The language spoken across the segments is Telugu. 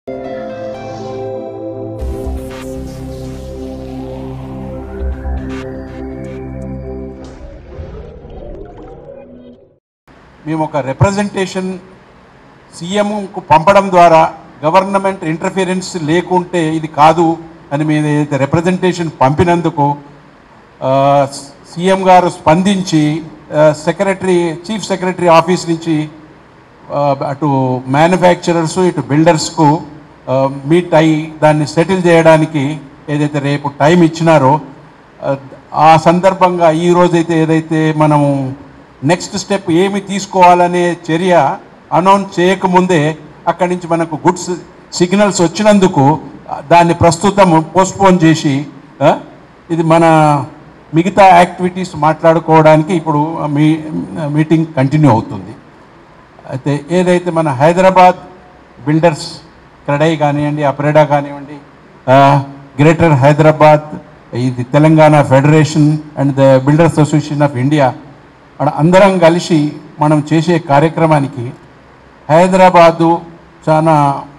మేము ఒక రిప్రజెంటేషన్ సీఎంకు పంపడం ద్వారా గవర్నమెంట్ ఇంటర్ఫిరెన్స్ లేకుంటే ఇది కాదు అని మేము ఏదైతే రిప్రజెంటేషన్ పంపినందుకు ఆ, సీఎం గారు స్పందించి ఆ, సెక్రటరీ చీఫ్ సెక్రటరీ ఆఫీస్ నుంచి ఆ, అటు మ్యానుఫ్యాక్చరర్స్ ఇటు బిల్డర్స్కు మీట్ అయ్యి దాన్ని సెటిల్ చేయడానికి ఏదైతే రేపు టైం ఇచ్చినారో ఆ, ఆ సందర్భంగా ఈ రోజైతే ఏదైతే మనము నెక్స్ట్ స్టెప్ ఏమి తీసుకోవాలనే చర్య అనౌన్స్ చేయకముందే అక్కడి నుంచి మనకు గుడ్స్ సిగ్నల్స్ వచ్చినందుకు ఆ, దాన్ని ప్రస్తుతం పోస్ట్పోన్ చేసి ఆ, ఇది మన మిగతా యాక్టివిటీస్ మాట్లాడుకోవడానికి ఇప్పుడు మీ మీటింగ్ కంటిన్యూ అవుతుంది అయితే ఏదైతే మన హైదరాబాద్ బిల్డర్స్ క్రెడై కానివ్వండి అప్రెడా కానివ్వండి ఆ, గ్రేటర్ హైదరాబాద్ ఇది Telangana federation and the builders association of India మన అందరం కలిసి మనం చేసే కార్యక్రమానికి హైదరాబాదు చాలా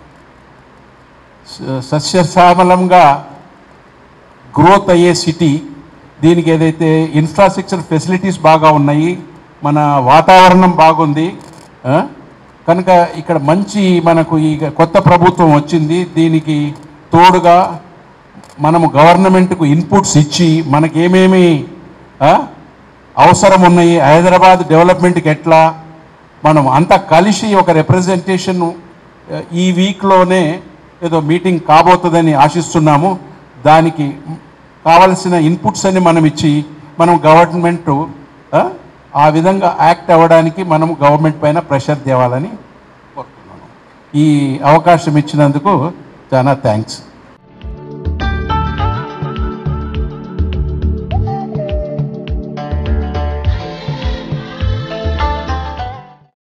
స- సస్యశ్యామలంగా గ్రోత్ అయ్యే సిటీ దీనికి ఏదైతే ఇన్ఫ్రాస్ట్రక్చర్ ఫెసిలిటీస్ బాగా ఉన్నాయి మన వాతావరణం బాగుంది ఆ? కనుక ఇక్కడ మంచి మనకు ఈ కొత్త ప్రభుత్వం వచ్చింది దీనికి తోడుగా మనము గవర్నమెంట్కు ఇన్పుట్స్ ఇచ్చి మనకేమేమి ఆ, అవసరం ఉన్నాయి హైదరాబాద్ డెవలప్మెంట్కి ఎట్లా మనం అంతా కలిసి ఒక రిప్రజెంటేషన్ ఈ వీక్లోనే ఏదో మీటింగ్ కాబోతుందని ఆశిస్తున్నాము దానికి కావలసిన ఇన్పుట్స్ అని మనం ఇచ్చి మనం గవర్నమెంట్ ఆ విధంగా యాక్ట్ అవ్వడానికి మనం గవర్నమెంట్ పైన ప్రెషర్ తేవాలని కోరుతున్నాను ఈ అవకాశం ఇచ్చినందుకు చాలా థ్యాంక్స్